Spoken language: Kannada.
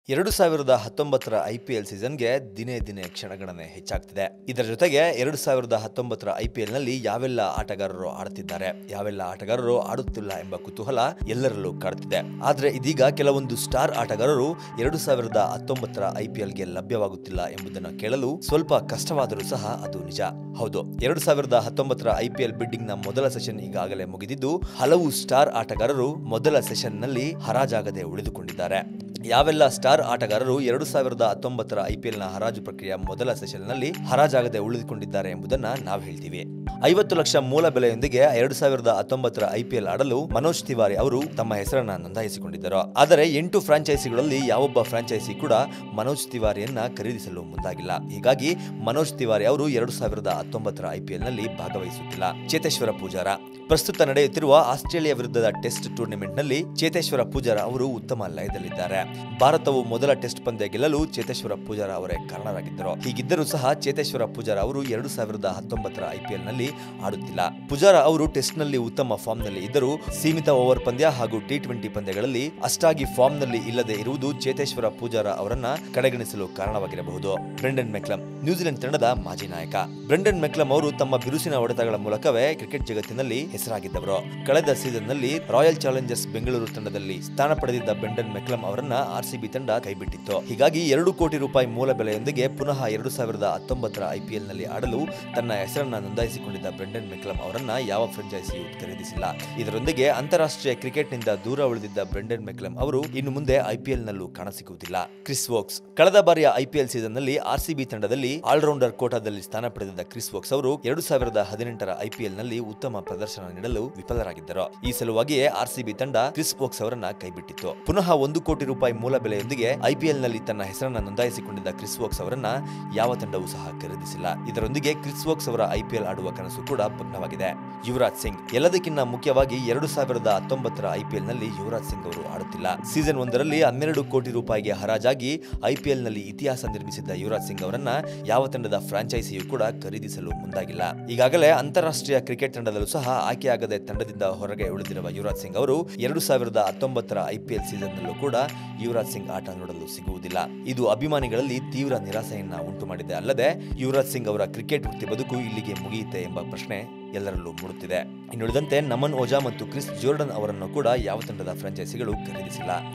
ಎರಡು ಸಾವಿರದ ಹತ್ತೊಂಬತ್ತರ ಐ ಪಿ ಎಲ್ ಸೀಸನ್ಗೆ ದಿನೇ ದಿನೇ ಕ್ಷಣಗಣನೆ ಹೆಚ್ಚಾಗ್ತಿದೆ ಇದರ ಜೊತೆಗೆ ಎರಡು ಸಾವಿರದ ಹತ್ತೊಂಬತ್ತರ ಐ ಪಿ ಎಲ್ನಲ್ಲಿ ಯಾವೆಲ್ಲ ಆಟಗಾರರು ಆಡುತ್ತಿದ್ದಾರೆ ಯಾವೆಲ್ಲ ಆಟಗಾರರು ಆಡುತ್ತಿಲ್ಲ ಎಂಬ ಕುತೂಹಲ ಎಲ್ಲರಲ್ಲೂ ಕಾಡುತ್ತಿದೆ ಆದ್ರೆ ಇದೀಗ ಕೆಲವೊಂದು ಸ್ಟಾರ್ ಆಟಗಾರರು ಎರಡು ಸಾವಿರದ ಹತ್ತೊಂಬತ್ತರ ಐ ಪಿ ಎಲ್ಗೆ ಲಭ್ಯವಾಗುತ್ತಿಲ್ಲ ಎಂಬುದನ್ನು ಕೇಳಲು ಸ್ವಲ್ಪ ಕಷ್ಟವಾದರೂ ಸಹ ಅದು ನಿಜ ಹೌದು ಎರಡು ಸಾವಿರದ ಹತ್ತೊಂಬತ್ತರ ಐ ಪಿ ಎಲ್ ಬಿಡ್ಡಿಂಗ್ ನ ಮೊದಲ ಸೆಷನ್ ಈಗಾಗಲೇ ಮುಗಿದಿದ್ದು ಹಲವು ಸ್ಟಾರ್ ಆಟಗಾರರು ಮೊದಲ ಸೆಷನ್ನಲ್ಲಿ ಹರಾಜಾಗದೆ ಉಳಿದುಕೊಂಡಿದ್ದಾರೆ ಯಾವೆಲ್ಲ ಸ್ಟಾರ್ ಆಟಗಾರರು ಎರಡು ಸಾವಿರದ ಹತ್ತೊಂಬತ್ತರ ಐಪಿಎಲ್ನ ಹರಾಜು ಪ್ರಕ್ರಿಯೆಯ ಮೊದಲ ಸೆಷನ್ನಲ್ಲಿ ಹರಾಜಾಗದೆ ಉಳಿದುಕೊಂಡಿದ್ದಾರೆ ಎಂಬುದನ್ನ ನಾವು ಹೇಳ್ತೀವಿ ಐವತ್ತು ಲಕ್ಷ ಮೂಲ ಬೆಲೆಯೊಂದಿಗೆ ಎರಡು ಸಾವಿರದ ಹತ್ತೊಂಬತ್ತರ ಐಪಿಎಲ್ ಆಡಲು ಮನೋಜ್ ತಿವಾರಿ ಅವರು ತಮ್ಮ ಹೆಸರನ್ನ ನೋಂದಾಯಿಸಿಕೊಂಡಿದ್ದರು ಆದರೆ ಎಂಟು ಫ್ರಾಂಚೈಸಿಗಳಲ್ಲಿ ಯಾವೊಬ್ಬ ಫ್ರಾಂಚೈಸಿ ಕೂಡ ಮನೋಜ್ ತಿವಾರಿಯನ್ನ ಖರೀದಿಸಲು ಮುಂದಾಗಿಲ್ಲ ಹೀಗಾಗಿ ಮನೋಜ್ ತಿವಾರಿ ಅವರು ಎರಡು ಸಾವಿರದ ಹತ್ತೊಂಬತ್ತರ ಐಪಿಎಲ್ನಲ್ಲಿ ಭಾಗವಹಿಸುತ್ತಿಲ್ಲ ಚೇತೇಶ್ವರ ಪೂಜಾರ ಪ್ರಸ್ತುತ ನಡೆಯುತ್ತಿರುವ ಆಸ್ಟ್ರೇಲಿಯಾ ವಿರುದ್ಧದ ಟೆಸ್ಟ್ ಟೂರ್ನಿಮೆಂಟ್ನಲ್ಲಿ ಚೇತೇಶ್ವರ ಪೂಜಾರ ಅವರು ಉತ್ತಮ ಲಯದಲ್ಲಿದ್ದಾರೆ ಭಾರತವು ಮೊದಲ ಟೆಸ್ಟ್ ಪಂದ್ಯ ಗೆಲ್ಲಲು ಚೇತೇಶ್ವರ ಪೂಜಾರ ಅವರೇ ಕಾರಣರಾಗಿದ್ದರು ಹೀಗಿದ್ದರೂ ಸಹ ಚೇತೇಶ್ವರ ಪೂಜಾರ ಅವರು ಎರಡು ಸಾವಿರದ ಹತ್ತೊಂಬತ್ತರ ಐಪಿಎಲ್ ನಲ್ಲಿ ಆಡುತ್ತಿಲ್ಲ ಪೂಜಾರ ಅವರು ಟೆಸ್ಟ್ ನಲ್ಲಿ ಉತ್ತಮ ಫಾರ್ಮ್ ನಲ್ಲಿ ಇದ್ದರೂ ಸೀಮಿತ ಓವರ್ ಪಂದ್ಯ ಹಾಗೂ ಟಿ ಟ್ವೆಂಟಿ ಪಂದ್ಯಗಳಲ್ಲಿ ಅಷ್ಟಾಗಿ ಫಾರ್ಮ್ ನಲ್ಲಿ ಇಲ್ಲದೆ ಇರುವುದು ಚೇತೇಶ್ವರ ಪೂಜಾರ ಅವರನ್ನ ಕಡೆಗಣಿಸಲು ಕಾರಣವಾಗಿರಬಹುದು ಬ್ರೆಂಡನ್ ಮೆಕ್ಲಮ್ ನ್ಯೂಜಿಲೆಂಡ್ ತಂಡದ ಮಾಜಿ ನಾಯಕ ಬ್ರೆಂಡನ್ ಮೆಕ್ಲಮ್ ಅವರು ತಮ್ಮ ಬಿರುಸಿನ ಹೊಡೆತಗಳ ಮೂಲಕವೇ ಕ್ರಿಕೆಟ್ ಜಗತ್ತಿನಲ್ಲಿ ಹೆಸರಾಗಿದ್ದವರು ಕಳೆದ ಸೀಸನ್ ನಲ್ಲಿ ರಾಯಲ್ ಚಾಲೆಂಜರ್ಸ್ ಬೆಂಗಳೂರು ತಂಡದಲ್ಲಿ ಸ್ಥಾನ ಪಡೆದಿದ್ದ ಬ್ರೆಂಡನ್ ಮೆಕ್ಲಮ್ ಅವರನ್ನ ಆರ್ಸಿಬಿ ತಂಡ ಕೈಬಿಟ್ಟಿತ್ತು ಹೀಗಾಗಿ ಎರಡು ಕೋಟಿ ರೂಪಾಯಿ ಮೂಲ ಬೆಲೆಯೊಂದಿಗೆ ಪುನಃ ಎರಡು ಸಾವಿರದ ಹತ್ತೊಂಬತ್ತರ ಐಪಿಎಲ್ ನಲ್ಲಿ ಆಡಲು ತನ್ನ ಹೆಸರನ್ನ ನೋಂದಾಯಿಸಿಕೊಂಡಿದ್ದ ಬ್ರೆಂಡನ್ ಮೆಕ್ಲಮ್ ಅವರನ್ನ ಯಾವ ಫ್ರಾಂಚೈಸಿಯೂ ಖರೀದಿಸಿಲ್ಲ ಇದರೊಂದಿಗೆ ಅಂತಾರಾಷ್ಟ್ರೀಯ ಕ್ರಿಕೆಟ್ನಿಂದ ದೂರ ಉಳಿದಿದ್ದ ಬ್ರೆಂಡನ್ ಮೆಕ್ಲಮ್ ಅವರು ಇನ್ನು ಮುಂದೆ ಐಪಿಎಲ್ ನಲ್ಲೂ ಕಾಣಸಿಗುವುದಿಲ್ಲ ಕ್ರಿಸ್ ವೋಕ್ಸ್ ಕಳೆದ ಬಾರಿಯ ಐಪಿಎಲ್ ಸೀಸನ್ ನಲ್ಲಿ ಆರ್ಸಿಬಿ ತಂಡದಲ್ಲಿ ಆಲ್ರೌಂಡರ್ ಕೋಟಾದಲ್ಲಿ ಸ್ಥಾನ ಪಡೆದಿದ್ದ ಕ್ರಿಸ್ ವೋಕ್ಸ್ ಅವರು ಎರಡು ಸಾವಿರದ ಹದಿನೆಂಟರ ಐಪಿಎಲ್ ನಲ್ಲಿ ಉತ್ತಮ ಪ್ರದರ್ಶನ ನೀಡಲು ವಿಫಲರಾಗಿದ್ದರು ಈ ಸಲುವಾಗಿಯೇ ಆರ್ಸಿಬಿ ತಂಡ ಕ್ರಿಸ್ ವೋಕ್ಸ್ ಅವರನ್ನ ಕೈಬಿಟ್ಟಿತ್ತು ಪುನಃ ಒಂದು ಕೋಟಿ ರೂಪಾಯಿ ಮೂಲ ಬೆಲೆಯೊಂದಿಗೆ ಐಪಿಎಲ್ ನಲ್ಲಿ ತನ್ನ ಹೆಸರನ್ನ ನೋಂದಾಯಿಸಿಕೊಂಡಿದ್ದ ಕ್ರಿಸ್ ವೋಕ್ಸ್ ಅವರನ್ನ ಯಾವ ತಂಡವೂ ಸಹ ಖರೀದಿಸಿಲ್ಲ ಇದರೊಂದಿಗೆ ಕ್ರಿಸ್ ವೋಕ್ಸ್ ಅವರ ಐಪಿಎಲ್ ಆಡುವ ಕನಸು ಕೂಡ ಭಗ್ನವಾಗಿದೆ ಯುವರಾಜ್ ಸಿಂಗ್ ಎಲ್ಲದಕ್ಕಿಂತ ಮುಖ್ಯವಾಗಿ ಎರಡು ಸಾವಿರದ ಹತ್ತೊಂಬತ್ತರ ಐಪಿಎಲ್ ನಲ್ಲಿ ಯುವರಾಜ್ ಸಿಂಗ್ ಅವರು ಆಡುತ್ತಿಲ್ಲ ಸೀಸನ್ ಒಂದರಲ್ಲಿ ಹನ್ನೆರಡು ಕೋಟಿ ರೂಪಾಯಿಗೆ ಹರಾಜಾಗಿ ಐಪಿಎಲ್ ನಲ್ಲಿ ಇತಿಹಾಸ ನಿರ್ಮಿಸಿದ್ದ ಯುವರಾಜ್ ಸಿಂಗ್ ಅವರನ್ನ ಯಾವ ತಂಡದ ಫ್ರಾಂಚೈಸಿಯೂ ಕೂಡ ಖರೀದಿಸಲು ಮುಂದಾಗಿಲ್ಲ ಈಗಾಗಲೇ ಅಂತಾರಾಷ್ಟ್ರೀಯ ಕ್ರಿಕೆಟ್ ತಂಡದಲ್ಲೂ ಸಹ ಆಯ್ಕೆಯಾಗದೆ ತಂಡದಿಂದ ಹೊರಗೆ ಉಳಿದಿರುವ ಯುವರಾಜ್ ಸಿಂಗ್ ಅವರು ಎರಡು ಸಾವಿರದ ಹತ್ತೊಂಬತ್ತರ ಐಪಿಎಲ್ ಸೀಸನ್ ನಲ್ಲೂ ಕೂಡ ಯುವರಾಜ್ ಸಿಂಗ್ ಆಟ ನೋಡಲು ಸಿಗುವುದಿಲ್ಲ ಇದು ಅಭಿಮಾನಿಗಳಲ್ಲಿ ತೀವ್ರ ನಿರಾಸೆಯನ್ನ ಉಂಟು ಮಾಡಿದೆ ಅಲ್ಲದೆ ಯುವರಾಜ್ ಸಿಂಗ್ ಅವರ ಕ್ರಿಕೆಟ್ ವೃತ್ತಿ ಬದುಕು ಇಲ್ಲಿಗೆ ಮುಗಿಯುತ್ತೆ ಎಂಬ ಪ್ರಶ್ನೆ ಎಲ್ಲರಲ್ಲೂ ಮೂಡುತ್ತಿದೆ ಇನ್ನುಳಿದಂತೆ ನಮನ್ ಓಜಾ ಮತ್ತು ಕ್ರಿಸ್ ಜೋರ್ಡನ್ ಅವರನ್ನು ಕೂಡ ಯಾವ ತಂಡದ ಫ್ರಾಂಚೈಸಿಗಳು ಖರೀದಿಸಿಲ್ಲ